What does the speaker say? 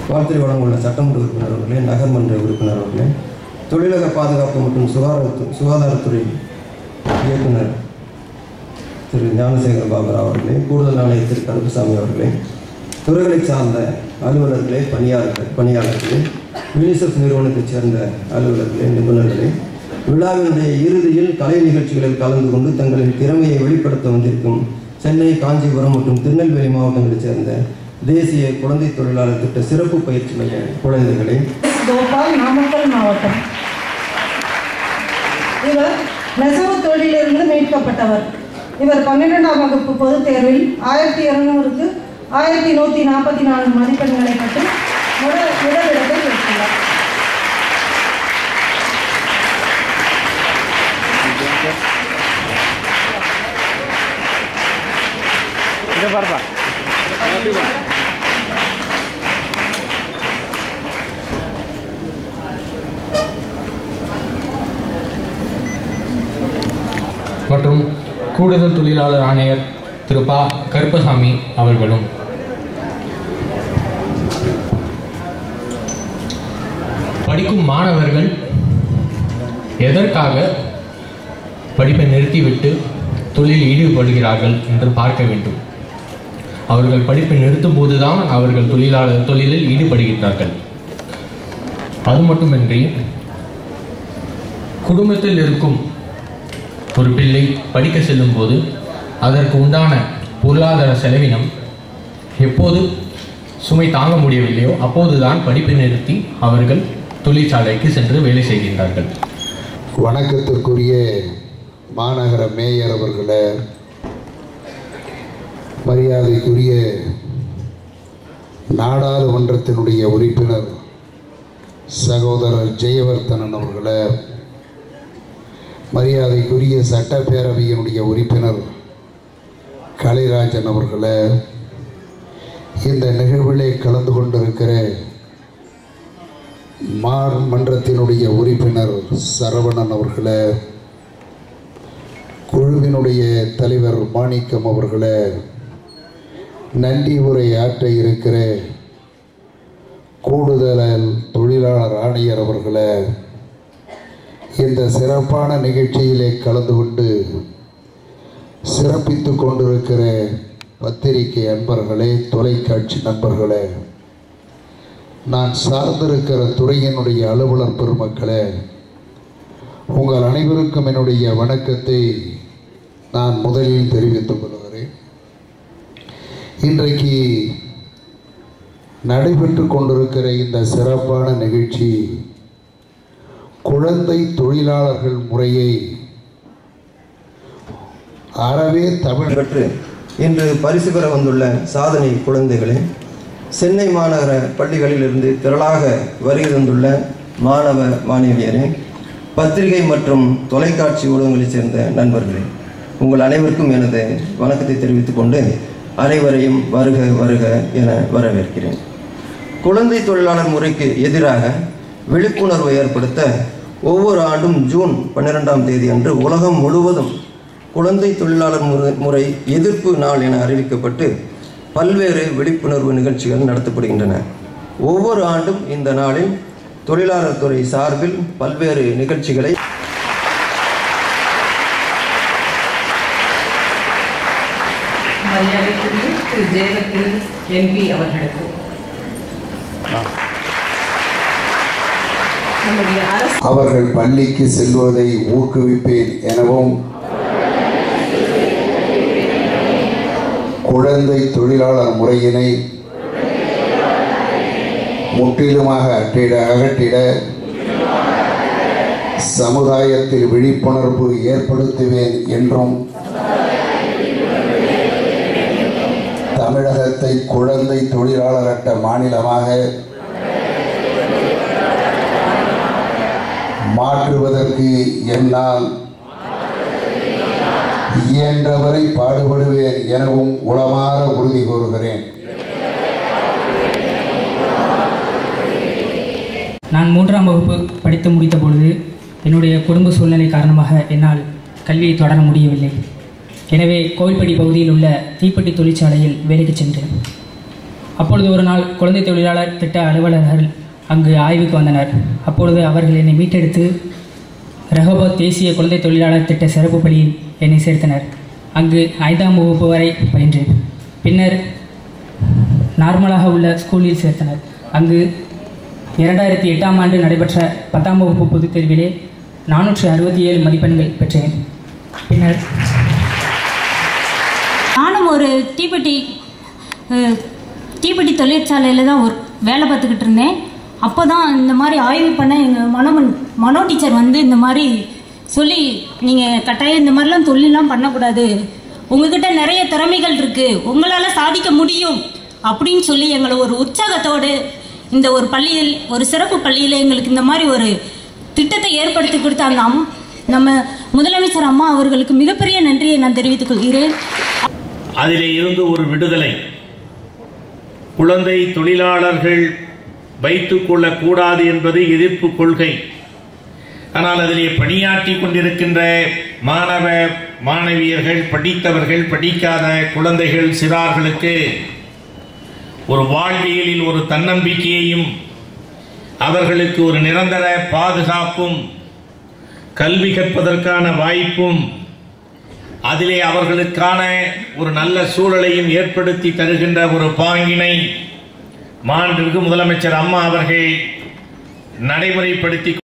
வாழ்த்துறை வழங்குள்ள சட்டமன்ற உறுப்பினர் அவர்களே நகர்மன்ற உறுப்பினர் அவர்களே தொழிலக பாதுகாப்பு மற்றும் சுகாதாரத்து சுகாதாரத்துறை இயக்குனர் திரு ஞானசேகர பாபர் அவர்களே கூடுதல் ஆணையர் திரு கருப்புசாமி அவர்களே துறைகளை சார்ந்த அலுவலர்களே பணியாளர்கள் பணியாளர்களே யூனிசெஃப் நிறுவனத்தைச் சேர்ந்த அலுவலர்களே நிபுணர்களே விழாவினுடைய இறுதியில் கலை நிகழ்ச்சிகளில் கலந்து கொண்டு தங்களின் திறமையை வெளிப்படுத்த வந்திருக்கும் சென்னை காஞ்சிபுரம் மற்றும் திருநெல்வேலி மாவட்டங்களைச் சேர்ந்த தேசிய குழந்தை தொழிலாளர் திட்ட சிறப்பு பயிற்சி மைய குழந்தைகளை கோபால் நாமக்கல் மாவட்டம் இவர் நெசவு தொழிலிருந்து மீட்கப்பட்டவர் இவர் பன்னிரெண்டாம் வகுப்பு பொதுத் தேர்வில் ஆயிரத்தி இருநூறுக்கு ஆயிரத்தி நூற்றி நாற்பத்தி நான்கு மதிப்பெண்களை பெற்று முதல் முதலிடத்தை பெற்றுள்ளார் இதை பாருப்பா மற்றும் கூடுதல் தொழிலாளர் ஆணையர் திரு பா கருப்பசாமி அவர்களும் படிக்கும் மாணவர்கள் எதற்காக படிப்பை நிறுத்திவிட்டு தொழிலில் ஈடுபடுகிறார்கள் என்று பார்க்க வேண்டும் அவர்கள் படிப்பை நிறுத்தும் போதுதான் அவர்கள் தொழிலாளர் தொழிலில் ஈடுபடுகிறார்கள் அது மட்டுமின்றி குடும்பத்தில் இருக்கும் ஒரு பிள்ளை படிக்க செல்லும் போது அதற்கு உண்டான பொருளாதார செலவினம் எப்போது சுமை தாங்க முடியவில்லையோ அப்போதுதான் படிப்பை நிறுத்தி அவர்கள் தொழிற்சாலைக்கு சென்று வேலை செய்கின்றார்கள் வணக்கத்திற்குரிய மாநகர மேயர் அவர்களே மரியாதைக்குரிய நாடாளுமன்றத்தினுடைய உறுப்பினர் சகோதரர் ஜெயவர்த்தனன் அவர்களே மரியாதைக்குரிய சட்டப்பேரவையினுடைய உறுப்பினர் கலைராஜன் அவர்களே இந்த நிகழ்விலே கலந்து கொண்டிருக்கிற மார் மன்றத்தினுடைய உறுப்பினர் சரவணன் அவர்களே குழுவினுடைய தலைவர் மாணிக்கம் அவர்களே நன்றி உரை ஆற்ற இருக்கிற கூடுதல் தொழிலாளர் ஆணையர் அவர்களே இந்த சிறப்பான நிகழ்ச்சியிலே கலந்து கொண்டு சிறப்பித்து கொண்டிருக்கிற பத்திரிகை அன்பர்களே தொலைக்காட்சி நண்பர்களே நான் சார்ந்திருக்கிற துறையினுடைய அலுவலர் பெருமக்களே உங்கள் அனைவருக்கும் என்னுடைய வணக்கத்தை நான் முதலில் தெரிவித்துக் கொள்கிறேன் இன்றைக்கு நடைபெற்று கொண்டிருக்கிற இந்த சிறப்பான நிகழ்ச்சி குழந்தை தொழிலாளர்கள் முறையை அறவே தமிழ் பெற்று இன்று பரிசு பெற வந்துள்ள சாதனை குழந்தைகளே சென்னை மாநகர பள்ளிகளிலிருந்து திரளாக வருகை தந்துள்ள மாணவ மாணவியரே பத்திரிகை மற்றும் தொலைக்காட்சி ஊடகங்களைச் சேர்ந்த நண்பர்களே உங்கள் அனைவருக்கும் எனது வணக்கத்தை தெரிவித்துக் கொண்டு அனைவரையும் வருக வருக என வரவேற்கிறேன் குழந்தை தொழிலாளர் முறைக்கு எதிராக விழிப்புணர்வை ஏற்படுத்த ஒவ்வொரு ஆண்டும் ஜூன் பன்னிரெண்டாம் தேதி அன்று உலகம் முழுவதும் குழந்தை தொழிலாளர் முறை முறை எதிர்ப்பு நாள் என அறிவிக்கப்பட்டு பல்வேறு விழிப்புணர்வு நிகழ்ச்சிகள் நடத்தப்படுகின்றன ஒவ்வொரு ஆண்டும் இந்த நாளில் தொழிலாளர் துறை சார்பில் பல்வேறு நிகழ்ச்சிகளை மரியாதைக்குரிய திரு ஜெயவர்த்தன் எம்பி அவர்களுக்கு நம்முடைய அரசு அவர்கள் பள்ளிக்கு செல்வதை ஊக்குவிப்பேன் எனவும் குழந்தை தொழிலாளர் முறையினை முற்றிலுமாக அற்றிட அகற்றிட சமுதாயத்தில் விழிப்புணர்வு ஏற்படுத்துவேன் என்றும் தமிழகத்தை குழந்தை தொழிலாளரற்ற மாநிலமாக மாற்றுவதற்கு என்னால் இயன்றவரை பாடுபடுவேன் எனவும் உளமாற உறுதி கூறுகிறேன் நான் மூன்றாம் வகுப்பு படித்து முடித்த பொழுது என்னுடைய குடும்ப சூழ்நிலை காரணமாக என்னால் கல்வியை தொடர முடியவில்லை எனவே கோவில்பட்டி பகுதியில் உள்ள தீப்பெட்டி தொழிற்சாலையில் வேலைக்கு சென்றேன் அப்பொழுது ஒரு நாள் குழந்தை தொழிலாளர் திட்ட அலுவலர்கள் அங்கு ஆய்வுக்கு வந்தனர் அப்பொழுது அவர்கள் என்னை மீட்டெடுத்து ரெஹோபோத் தேசிய குழந்தை தொழிலாளர் திட்ட சிறப்பு பள்ளியில் என்னை சேர்த்தனர் அங்கு ஐந்தாம் வகுப்பு வரை பயின்றேன் பின்னர் நார்மலாக உள்ள ஸ்கூலில் சேர்த்தனர் அங்கு இரண்டாயிரத்தி எட்டாம் ஆண்டு நடைபெற்ற பத்தாம் வகுப்பு பொதுத் தேர்விலே நானூற்று அறுபத்தி ஏழு மதிப்பெண்கள் பெற்றேன் பின்னர் நானும் ஒரு தீப்பெட்டி அஹ், தீப்பெட்டி தொழிற்சாலையில் தான் ஒரு வேலை பார்த்துக்கிட்டு இருந்தேன் அப்போ தான் இந்த மாதிரி ஆய்வு பண்ண எங்கள் மனோமன் மனோ டீச்சர் வந்து இந்த மாதிரி சொல்லி நீங்கள் கட்டாயம் இந்த மாதிரிலாம் தொழிலெலாம் பண்ணக்கூடாது உங்ககிட்ட நிறைய திறமைகள் இருக்குது உங்களால் சாதிக்க முடியும் அப்படின்னு சொல்லி எங்களை ஒரு உற்சாகத்தோடு இந்த ஒரு பள்ளியில் ஒரு சிறப்பு பள்ளியில் எங்களுக்கு இந்த மாதிரி ஒரு திட்டத்தை ஏற்படுத்தி கொடுத்த அந்த அம் நம்ம முதலமைச்சர் அம்மா அவர்களுக்கு மிகப்பெரிய நன்றியை நான் தெரிவித்துக் கொள்கிறேன் அதிலே இருந்து ஒரு விடுதலை குழந்தை தொழிலாளர்கள் வைத்துக் கொள்ளக்கூடாது என்பது எதிர்ப்பு கொள்கை ஆனால் அதிலே பணியாற்றி கொண்டிருக்கின்ற மாணவ மாணவியர்கள் படித்தவர்கள் படிக்காத குழந்தைகள் சிறார்களுக்கு ஒரு வாழ்வியலில் ஒரு தன்னம்பிக்கையையும் அவர்களுக்கு ஒரு நிரந்தர பாதுகாப்பும் கல்வி கற்பதற்கான வாய்ப்பும் அதிலே அவர்களுக்கான ஒரு நல்ல சூழலையும் ஏற்படுத்தி தருகின்ற ஒரு பாங்கினை மாண்புமிகு முதலமைச்சர் அம்மா அவர்கள் நடைமுறைப்படுத்தி